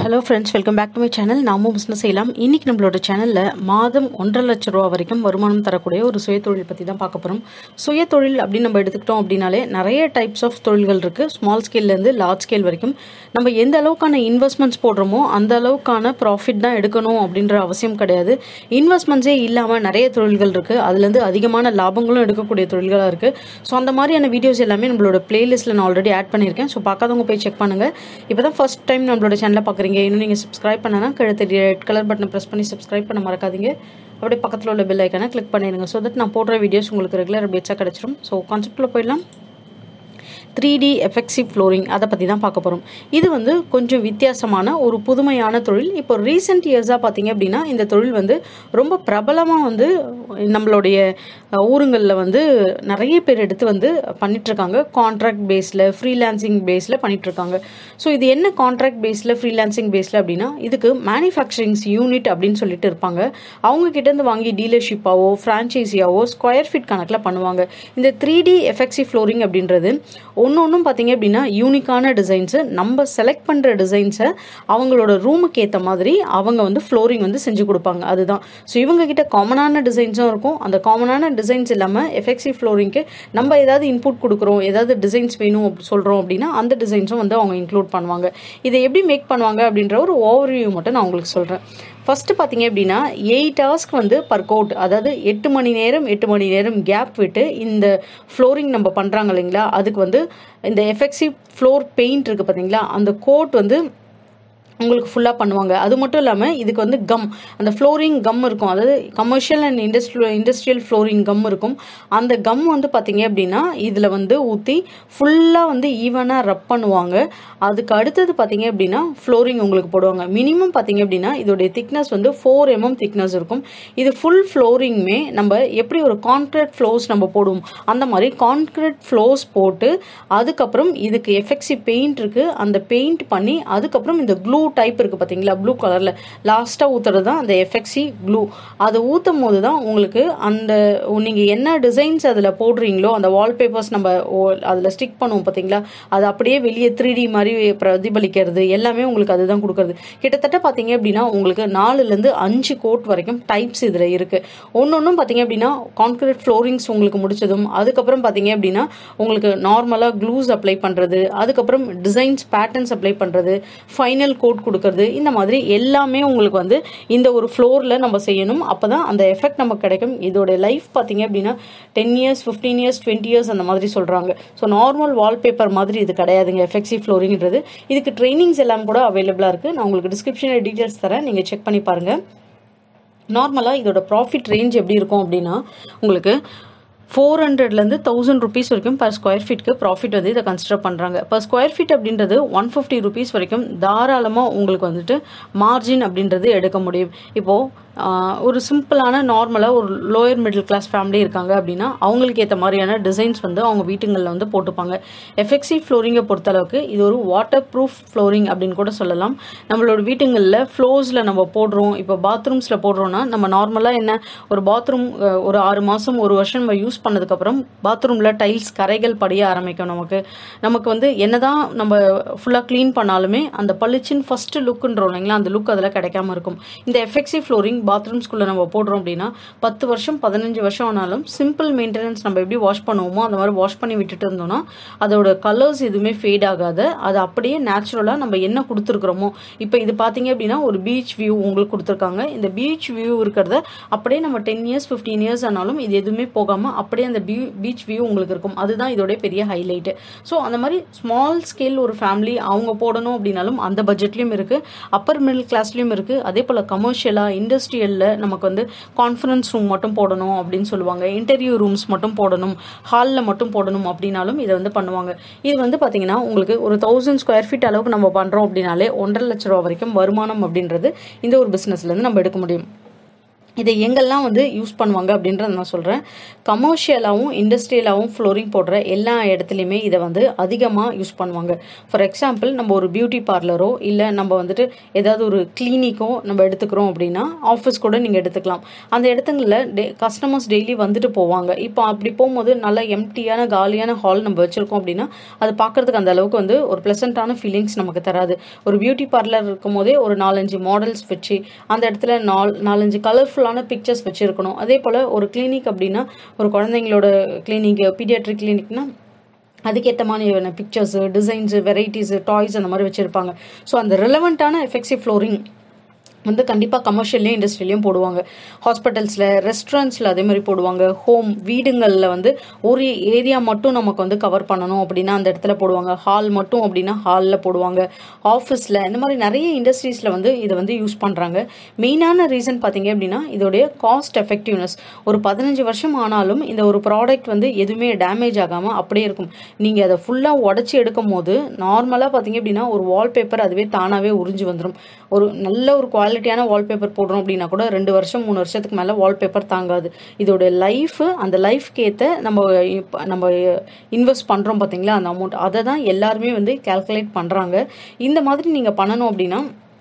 hello friends welcome back to my channel நாமும் business செய்யலாம் இன்னைக்கு நம்மளோட சேனலில் மாதம் ஒன்றரை லட்ச ரூபா வரைக்கும் வருமானம் தரக்கூடிய ஒரு சுயதொழில் பற்றி தான் பார்க்க போகிறோம் சுயதொழில் அப்படின்னு நம்ம எடுத்துக்கிட்டோம் அப்படின்னாலே நிறைய டைப்ஸ் ஆஃப் தொழில்கள் இருக்குது ஸ்மால் ஸ்கேல்லேருந்து லார்ஜ் ஸ்கேல் வரைக்கும் நம்ம எந்த அளவுக்கான இன்வெஸ்ட்மெண்ட்ஸ் போடுறோமோ அந்த அளவுக்கான ப்ராஃபிட் தான் எடுக்கணும் அப்படின்ற அவசியம் கிடையாது இன்வெஸ்ட்மெண்ட்ஸே இல்லாமல் நிறைய தொழில்கள் இருக்குது அதுலேருந்து அதிகமான லாபங்களும் எடுக்கக்கூடிய தொழில்களாக இருக்குது ஸோ அந்த மாதிரியான வீடியோஸ் எல்லாமே நம்மளோட பிளேலிஸ்ட்டில் நான் ஆல்ரெடி ஆட் பண்ணியிருக்கேன் ஸோ பார்க்காதவங்க போய் செக் பண்ணுங்கள் இப்போ தான் ஃபஸ்ட் டைம் நம்மளோட சேனலை பார்க்குறீங்க இன்னும் நீங்கள் சப்ஸ்கிரைப் பண்ணனா கழுத்து ரெட் கலர் பட்டனை ப்ரெஸ் பண்ணி சப்ஸ்கிரைப் பண்ண மறக்காதீங்க அப்படியே பக்கத்தில் உள்ள பெல் ஐக்கானை கிளிக் பண்ணிடுங்க ஸோ தட் நான் போடுற வீடியோஸ் உங்களுக்கு ரெகுலர் அப்டேட்ஸாக கிடச்சிரும் ஸோ கான்செப்ட்டில் போயிடலாம் த்ரீ டி எஃபெக்சிவ் ஃப்ளோரிங் அதை பற்றி தான் பார்க்க போகிறோம் இது வந்து கொஞ்சம் வித்தியாசமான ஒரு புதுமையான தொழில் இப்போ ரீசெண்ட் இயர்ஸாக பார்த்தீங்க அப்படின்னா இந்த தொழில் வந்து ரொம்ப பிரபலமாக வந்து நம்மளுடைய ஊருங்களில் வந்து நிறைய பேர் எடுத்து வந்து பண்ணிகிட்ருக்காங்க கான்ட்ராக்ட் பேஸில் ஃப்ரீலான்சிங் பேஸில் பண்ணிகிட்ருக்காங்க ஸோ இது என்ன கான்ட்ராக்ட் பேஸில் ஃப்ரீலான்சிங் பேஸில் அப்படின்னா இதுக்கு மேனுஃபேக்சரிங்ஸ் யூனிட் அப்படின்னு சொல்லிட்டு இருப்பாங்க அவங்க கிட்டேருந்து வாங்கி டீலர்ஷிப்பாவோ ஃப்ரான்ச்சைஸியாவோ ஸ்கொயர் ஃபீட் கணக்கில் பண்ணுவாங்க இந்த த்ரீ டி எஃபெக்சிவ் ஃப்ளோரிங் அப்படின்றது ஒன்று ஒன்றும் பார்த்தீங்க அப்படின்னா யூனிக்கான டிசைன்ஸு நம்ம செலக்ட் பண்ணுற டிசைன்ஸை அவங்களோட ரூமுக்கு ஏற்ற மாதிரி அவங்க வந்து ஃப்ளோரிங் வந்து செஞ்சு கொடுப்பாங்க அதுதான் ஸோ இவங்க கிட்ட காமனான டிசைன்ஸும் இருக்கும் அந்த காமனான டிசைன்ஸ் இல்லாமல் எஃபெக்சிவ் ஃப்ளோரிங்க்கு நம்ம ஏதாவது இன்புட் கொடுக்குறோம் ஏதாவது டிசைன்ஸ் வேணும் சொல்கிறோம் அப்படின்னா அந்த டிசைன்ஸும் வந்து அவங்க இன்க்ளூட் பண்ணுவாங்க இதை எப்படி மேக் பண்ணுவாங்க அப்படின்ற ஒரு ஓவர்வியூ மட்டும் நான் உங்களுக்கு சொல்கிறேன் ஃபஸ்ட்டு பார்த்தீங்க அப்படின்னா எயிட் ஹவர்ஸ்க்கு வந்து பர் கோட் அதாவது எட்டு மணி நேரம் எட்டு மணி நேரம் கேப் விட்டு இந்த ஃப்ளோரிங் நம்ம பண்ணுறாங்க இல்லைங்களா அதுக்கு வந்து இந்த எஃபெக்சிவ் ஃப்ளோர் பெயிண்ட் இருக்குது பார்த்தீங்களா அந்த கோட் வந்து உங்களுக்கு ஃபுல்லாக பண்ணுவாங்க அது மட்டும் இல்லாமல் இதுக்கு வந்து கம் அந்த ஃப்ளோரிங் கம் இருக்கும் அதாவது commercial and industry industrial flooring gum இருக்கும் அந்த கம் வந்து பார்த்தீங்க அப்படின்னா இதில் வந்து ஊற்றி ஃபுல்லாக வந்து ஈவனாக ரப் பண்ணுவாங்க அதுக்கு அடுத்தது பார்த்தீங்க அப்படின்னா ஃப்ளோரிங் உங்களுக்கு போடுவாங்க மினிமம் பார்த்தீங்க அப்படின்னா இதோடைய திக்னஸ் வந்து ஃபோர் எம்எம் திக்னஸ் இருக்கும் இது ஃபுல் ஃப்ளோரிங்குமே நம்ம எப்படி ஒரு கான்க்ரீட் ஃப்ளோர்ஸ் நம்ம போடுவோம் அந்த மாதிரி கான்க்ரீட் ஃப்ளோர்ஸ் போட்டு அதுக்கப்புறம் இதுக்கு எஃபெக்சி பெயிண்ட் இருக்குது அந்த பெயிண்ட் பண்ணி அதுக்கப்புறம் இந்த க்ளூ டைப் இருக்குது பார்த்தீங்களா ப்ளூ கலரில் லாஸ்ட்டாக ஊற்றுறது தான் அந்த எஃபெக்சி க்ளூ அதை ஊற்றும் போது தான் உங்களுக்கு அந்த நீங்கள் என்ன டிசைன்ஸ் அதில் போடுறீங்களோ அந்த வால்பேப்பர்ஸ் நம்ம அதில் ஸ்டிக் பண்ணுவோம் பார்த்தீங்களா அது அப்படியே வெளியே த்ரீ டி மாதிரி பிரதிபலிக்கிறது எல்லாமே உங்களுக்கு அதுதான் கொடுக்குறது கிட்டத்தட்ட பார்த்தீங்க அப்படின்னா உங்களுக்கு நாலுலேருந்து அஞ்சு கோட் வரைக்கும் டைப்ஸ் இதில் இருக்குது ஒன்று ஒன்றும் பார்த்தீங்க அப்படின்னா கான்கிரீட் ஃப்ளோரிங்ஸ் உங்களுக்கு முடிச்சதும் அதுக்கப்புறம் பார்த்தீங்க அப்படின்னா உங்களுக்கு நார்மலாக க்ளூஸ் அப்ளை பண்ணுறது அதுக்கப்புறம் டிசைன்ஸ் பேட்டர்ன்ஸ் அப்ளை பண்ணுறது ஃபைனல் கோட் கொடுக்கறது இந்த மாதிரி எல்லாமே உங்களுக்கு வந்து இந்த ஒரு ஃப்ளோரில் நம்ம செய்யணும் அப்போ தான் அந்த எஃபெக்ட் நமக்கு கிடைக்கும் இதோட லைஃப் பார்த்தீங்க அப்படின்னா ten years fifteen years twenty years அந்த மாதிரி சொல்கிறாங்க ஸோ நார்மல் வால்பேப்பர் மாதிரி இது கிடையாதுங்க எஃபெக்சி ஃப்ளோரிங்கிறது இதுக்கு ட்ரைனிங்ஸ் எல்லாம் கூட அவைலபிளாக இருக்குது நான் உங்களுக்கு டிஸ்கிரிப்ஷனில் டீட்டெயில்ஸ் தரேன் நீங்கள் செக் பண்ணி பாருங்கள் நார்மலாக இதோட ப்ராஃபிட் ரேஞ்ச் எப்படி இருக்கும் அப்படின்னா உங்களுக்கு ஃபோர் ஹண்ட்ரட்லேருந்து தௌசண்ட் ருபீஸ் வரைக்கும் பர் ஸ்கொயர் ஃபீட்க்கு ப்ராஃபிட் வந்து இதை கன்சிடர் பண்ணுறாங்க பர் ஸ்கொயர் ஃபீட் அப்படின்றது ஒன் ஃபிஃப்டி ருபீஸ் வரைக்கும் தாராளமாக உங்களுக்கு வந்துட்டு மார்ஜின் அப்படின்றது எடுக்க முடியும் இப்போது ஒரு சிம்பிளான நார்மலாக ஒரு லோயர் மிடில் கிளாஸ் ஃபேமிலி இருக்காங்க அப்படின்னா அவங்களுக்கு ஏற்ற மாதிரியான டிசைன்ஸ் வந்து அவங்க வீட்டுங்களில் வந்து போட்டுப்பாங்க எஃபெக்சி ஃப்ளோரிங்கை பொறுத்தளவுக்கு இது ஒரு வாட்டர் ப்ரூஃப் ஃப்ளோரிங் அப்படின்னு கூட சொல்லலாம் நம்மளோட வீட்டுங்களில் ஃப்ளோர்ஸில் நம்ம போடுறோம் இப்போ பாத்ரூம்ஸில் போடுறோன்னா நம்ம நார்மலாக என்ன ஒரு பாத்ரூம் ஒரு ஆறு மாதம் ஒரு வருஷம் நம்ம யூஸ் பண்ணதுக்கப்புறம் பாத்ரூமில் டைல்ஸ் கரைகள் படிய ஆரம்பிக்கும் நமக்கு நமக்கு வந்து என்னதான் நம்ம ஃபுல்லாக க்ளீன் பண்ணாலுமே அந்த பளிச்சின் ஃபஸ்ட்டு லுக்குன்றோம் இல்லைங்களா அந்த லுக் அதில் கிடைக்காம இருக்கும் இந்த எஃபெக்சி ஃப்ளோரிங் பாத்ரூம்ஸ்குள்ளே நம்ம போடுறோம் அப்படின்னா பத்து வருஷம் பதினஞ்சு வருஷம் ஆனாலும் சிம்பிள் மெயின்டெனன்ஸ் நம்ம எப்படி வாஷ் பண்ணுவோமோ அந்த மாதிரி வாஷ் பண்ணி விட்டுட்டு இருந்தோம்னா அதோட கலர்ஸ் எதுவுமே ஃபேட் ஆகாது அது அப்படியே நேச்சுரலாக நம்ம என்ன கொடுத்துருக்குறோமோ இப்போ இது பார்த்தீங்க அப்படின்னா ஒரு பீச் வியூ உங்களுக்கு கொடுத்துருக்காங்க இந்த பீச் வியூ இருக்கிறத அப்படியே நம்ம டென் இயர்ஸ் ஃபிஃப்டீன் இயர்ஸ் ஆனாலும் இது எதுவுமே போகாமல் அப்படியே அந்த பீ பீச் வியூ உங்களுக்கு இருக்கும் அதுதான் இதோட பெரிய ஹைலைட்டு ஸோ அந்த மாதிரி ஸ்மால் ஸ்கேல் ஒரு ஃபேமிலி அவங்க போடணும் அப்படின்னாலும் அந்த பட்ஜெட்லேயும் இருக்குது அப்பர் மிடில் கிளாஸ்லேயும் இருக்குது அதே போல் கமர்ஷியலாக இண்டஸ்ட்ரி இண்டஸ்ட்ரியலில் நமக்கு வந்து கான்ஃபரன்ஸ் ரூம் மட்டும் போடணும் அப்படின்னு சொல்லுவாங்க இன்டர்வியூ ரூம்ஸ் மட்டும் போடணும் ஹாலில் மட்டும் போடணும் அப்படின்னாலும் இதை வந்து பண்ணுவாங்க இது வந்து பார்த்தீங்கன்னா உங்களுக்கு ஒரு தௌசண்ட் ஸ்கொயர் ஃபீட் அளவுக்கு நம்ம பண்ணுறோம் அப்படின்னாலே ஒன்றரை லட்ச ரூபா வரைக்கும் வருமானம் அப்படின்றது இந்த ஒரு பிஸ்னஸ்லேருந்து நம்ம எடுக்க முடியும் இதை எங்கெல்லாம் வந்து யூஸ் பண்ணுவாங்க அப்படின்றத நான் சொல்கிறேன் கமர்ஷியலாகவும் இண்டஸ்ட்ரியலாகவும் ஃப்ளோரிங் போடுற எல்லா இடத்துலையுமே இதை வந்து அதிகமாக யூஸ் பண்ணுவாங்க ஃபார் எக்ஸாம்பிள் நம்ம ஒரு பியூட்டி பார்லரோ இல்லை நம்ம வந்துட்டு ஏதாவது ஒரு கிளினிக்கோ நம்ம எடுத்துக்கிறோம் அப்படின்னா ஆஃபீஸ் கூட நீங்கள் எடுத்துக்கலாம் அந்த இடத்துங்களில் டே கஸ்டமர்ஸ் டெய்லி வந்துட்டு போவாங்க இப்போ அப்படி போகும்போது நல்ல எம்டியான காலியான ஹால் நம்ம வச்சுருக்கோம் அப்படின்னா அது பார்க்குறதுக்கு அந்த அளவுக்கு வந்து ஒரு ப்ளசண்ட்டான ஃபீலிங்ஸ் நமக்கு தராது ஒரு பியூட்டி பார்லர் இருக்கும் போதே ஒரு நாலஞ்சு மாடல்ஸ் வச்சு அந்த இடத்துல நால் நாலஞ்சு கலர்ஃபுல்லான பிக்சர்ஸ் வச்சுருக்கணும் அதே போல் ஒரு கிளினிக் அப்படின்னா ஒரு குழந்தைங்களோட கிளினிக் பீடியாட்ரிக் கிளினிக்னா அதுக்கேற்ற மாதிரியான பிக்சர்ஸு டிசைன்ஸு வெரைட்டிஸு டாய்ஸ் அந்த மாதிரி வச்சுருப்பாங்க ஸோ அந்த ரிலவெண்ட்டான எஃபெக்டிவ் ஃப்ளோரிங் வந்து கண்டிப்பாக கமர்ஷியல்லையும் இண்டஸ்ட்ரியிலையும் போடுவாங்க ஹாஸ்பிட்டல்ஸில் ரெஸ்டாரண்ட்ஸில் அதே மாதிரி போடுவாங்க ஹோம் வீடுங்களில் வந்து ஒரு ஏரியா மட்டும் நமக்கு வந்து கவர் பண்ணணும் அப்படின்னா அந்த இடத்துல போடுவாங்க ஹால் மட்டும் அப்படின்னா ஹாலில் போடுவாங்க ஆஃபீஸில் இந்த மாதிரி நிறைய இண்டஸ்ட்ரீஸில் வந்து இதை வந்து யூஸ் பண்ணுறாங்க மெயினான ரீசன் பார்த்தீங்க அப்படின்னா இதோடைய காஸ்ட் எஃபெக்டிவ்னஸ் ஒரு பதினஞ்சு வருஷம் ஆனாலும் இந்த ஒரு ப்ராடக்ட் வந்து எதுவுமே டேமேஜ் ஆகாமல் அப்படியே இருக்கும் நீங்கள் அதை ஃபுல்லாக உடச்சி எடுக்கும் போது நார்மலாக பார்த்தீங்க அப்படின்னா ஒரு வால்பேப்பர் அதுவே தானாகவே உறிஞ்சு வந்துடும் ஒரு நல்ல ஒரு குவாலிட்டியான வால்பேப்பர் போடுறோம் அப்படின்னா கூட ரெண்டு வருஷம் மூணு வருஷத்துக்கு மேலே வால்பேப்பர் தாங்காது இதோட லைஃப் அந்த லைஃப்க்கு ஏற்ற நம்ம இப்ப நம்ம இன்வெஸ்ட் பண்ணுறோம் பார்த்தீங்களா அந்த அமௌண்ட் அதை தான் எல்லாருமே வந்து கால்குலேட் பண்ணுறாங்க இந்த மாதிரி நீங்கள் பண்ணணும் அப்படின்னா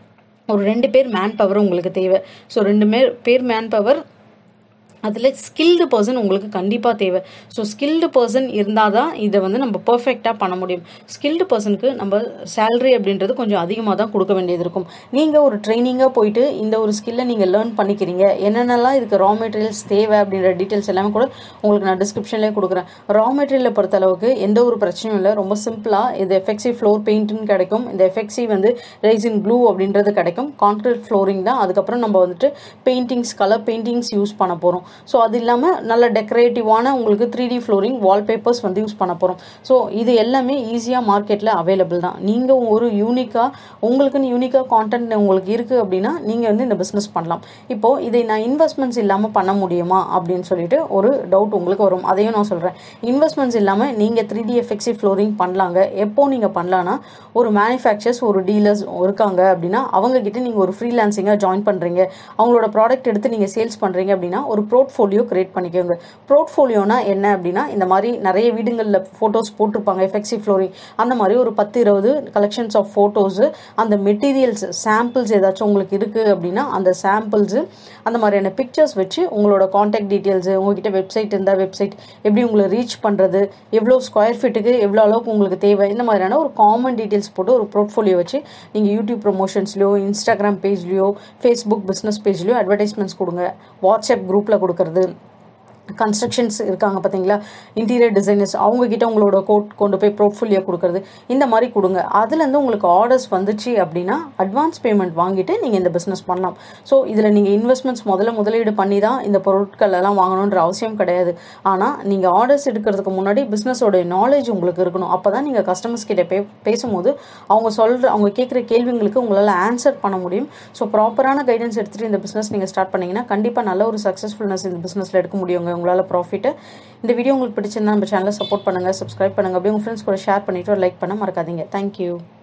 ஒரு ரெண்டு பேர் மேன் பவர் உங்களுக்கு தேவை ஸோ ரெண்டு பேர் பேர் மேன் பவர் அதில் ஸ்கில்டு பர்சன் உங்களுக்கு கண்டிப்பாக தேவை ஸோ ஸ்கில்டு பர்சன் இருந்தால் தான் இதை வந்து நம்ம பர்ஃபெக்டாக பண்ண முடியும் ஸ்கில்டு பர்சனுக்கு நம்ம சேலரி அப்படின்றது கொஞ்சம் அதிகமாக தான் கொடுக்க வேண்டியது இருக்கும் நீங்கள் ஒரு ட்ரைனிங்காக போயிட்டு இந்த ஒரு ஸ்கில்லை நீங்கள் லேர்ன் பண்ணிக்கிறீங்க என்னென்னலாம் இதுக்கு ரா மெட்டீரியல்ஸ் தேவை அப்படின்ற டீட்டெயில்ஸ் எல்லாமே கூட உங்களுக்கு நான் டிஸ்கிரிப்ஷன்லேயே கொடுக்குறேன் ரா மெட்டீரியலை பொறுத்த அளவுக்கு எந்த ஒரு பிரச்சனையும் இல்லை ரொம்ப சிம்பிளாக இது எஃபெக்சி ஃப்ளோர் பெயிண்ட்னு கிடைக்கும் இந்த எஃபெக்சி வந்து ரைசின் ப்ளூ அப்படின்றது கிடைக்கும் கான்க்ரீட் ஃப்ளோரிங் தான் அதுக்கப்புறம் நம்ம வந்துட்டு பெயிண்டிங்ஸ் கலர் பெயிண்டிங்ஸ் யூஸ் பண்ண போகிறோம் ஸோ அது இல்லாமல் நல்ல டெக்கரேட்டிவான உங்களுக்கு த்ரீ டி ஃப்ளோரிங் வால்பேப்பர்ஸ் வந்து யூஸ் பண்ண போகிறோம் ஸோ இது எல்லாமே ஈஸியாக மார்க்கெட்டில் அவைலபிள் தான் நீங்கள் ஒரு யூனிக்காக உங்களுக்குன்னு யூனிக்காக கான்டென்ட் உங்களுக்கு இருக்குது அப்படின்னா நீங்கள் வந்து இந்த பிஸ்னஸ் பண்ணலாம் இப்போது இதை நான் இன்வெஸ்ட்மெண்ட்ஸ் இல்லாமல் பண்ண முடியுமா அப்படின்னு சொல்லிட்டு ஒரு டவுட் உங்களுக்கு வரும் அதையும் நான் சொல்கிறேன் இன்வெஸ்ட்மெண்ட்ஸ் இல்லாமல் நீங்கள் த்ரீ டி எஃபெக்சி ஃப்ளோரிங் பண்ணலாங்க எப்போ நீங்கள் பண்ணலான்னா ஒரு மேனுஃபேக்சர்ஸ் ஒரு டீலர்ஸ் இருக்காங்க அப்படின்னா அவங்கக்கிட்ட நீங்கள் ஒரு ஃப்ரீலான்சிங்காக ஜாயின் பண்ணுறீங்க அவங்களோட ப்ராடக்ட் எடுத்து நீங்கள் சேல்ஸ் பண்ணுறீங்க அப்படின்னா ஒரு போர்ட்ஃபோலியோ கிரியேட் பண்ணிக்கோங்க போர்ட்ஃபோலியோனா என்ன அப்படின்னா இந்த மாதிரி நிறைய வீடுகளில் ஃபோட்டோஸ் போட்டிருப்பாங்க எஃபெக்சி ஃப்ளோரிங் அந்த மாதிரி ஒரு பத்து இருபது கலெக்ஷன்ஸ் ஆஃப் ஃபோட்டோஸு அந்த மெட்டீரியல்ஸ் சாம்பிள்ஸ் ஏதாச்சும் உங்களுக்கு இருக்குது அப்படின்னா அந்த சாம்பிள்ஸு அந்த மாதிரியான பிக்சர்ஸ் வச்சு உங்களோட காண்டாக்ட் டீட்டெயில்ஸு உங்ககிட்ட வெப்சைட் இருந்தால் வெப்சைட் எப்படி உங்களை ரீச் பண்ணுறது எவ்வளோ ஸ்கொயர் ஃபீட்டுக்கு எவ்வளோ அளவுக்கு உங்களுக்கு தேவை இந்த மாதிரியான ஒரு காமன் டீட்டெயில்ஸ் போட்டு ஒரு போர்ட்ஃபோலியோ வச்சு நீங்கள் யூடியூப் ப்ரொமோஷன்ஸ்லையோ இன்ஸ்டாகிராம் பேஜ்லையோ ஃபேஸ்புக் பிஸ்னஸ் பேஜ்லையோ அட்வர்டைஸ்மெண்ட்ஸ் கொடுங்க வாட்ஸ்அப் குரூப்பில் கொடுக்கறது கன்ஸ்ட்ரக்ஷன்ஸ் இருக்காங்க பார்த்தீங்களா இன்டீரியர் டிசைனர்ஸ் அவங்கக்கிட்ட உங்களோட கோட் கொண்டு போய் போர்ட்ஃபோலியோ கொடுக்குறது இந்த மாதிரி கொடுங்க அதுலேருந்து உங்களுக்கு ஆர்டர்ஸ் வந்துச்சு அப்படின்னா அட்வான்ஸ் பேமெண்ட் வாங்கிட்டு நீங்கள் இந்த பிஸ்னஸ் பண்ணலாம் ஸோ இதில் நீங்கள் இன்வெஸ்ட்மெண்ட்ஸ் முதல்ல முதலீடு பண்ணி தான் இந்த பொருட்கள் எல்லாம் வாங்கணுன்ற அவசியம் கிடையாது ஆனால் நீங்கள் ஆர்டர்ஸ் எடுக்கிறதுக்கு முன்னாடி பிஸ்னஸோட நாலேஜ் உங்களுக்கு இருக்கணும் அப்போ தான் நீங்கள் கஸ்டமர்ஸ் கிட்ட பே பேசும்போது அவங்க சொல்கிற அவங்க கேட்குற கேள்விங்களுக்கு உங்களால் ஆன்சர் பண்ண முடியும் ஸோ ப்ராப்பரான கைடன்ஸ் எடுத்துகிட்டு இந்த பிஸ்னஸ் நீங்கள் ஸ்டார்ட் பண்ணிங்கன்னா கண்டிப்பாக நல்ல ஒரு சக்ஸஸ்ஃபுல்னஸ் இந்த பிஸ்னஸில் எடுக்க முடியுங்க உங்களால் ப்ராஃபிட்டு இந்த வீடியோ உங்களுக்கு பிடிச்சிருந்தா நம்ம சேனலை சப்போர்ட் பண்ணுங்கள் சப்ஸ்கிரைப் பண்ணுங்கள் அப்படியே உங்கள் ஃப்ரெண்ட்ஸ் கூட ஷேர் பண்ணிவிட்டு ஒரு லைக் பண்ண மறக்காதீங்க தேங்க்யூ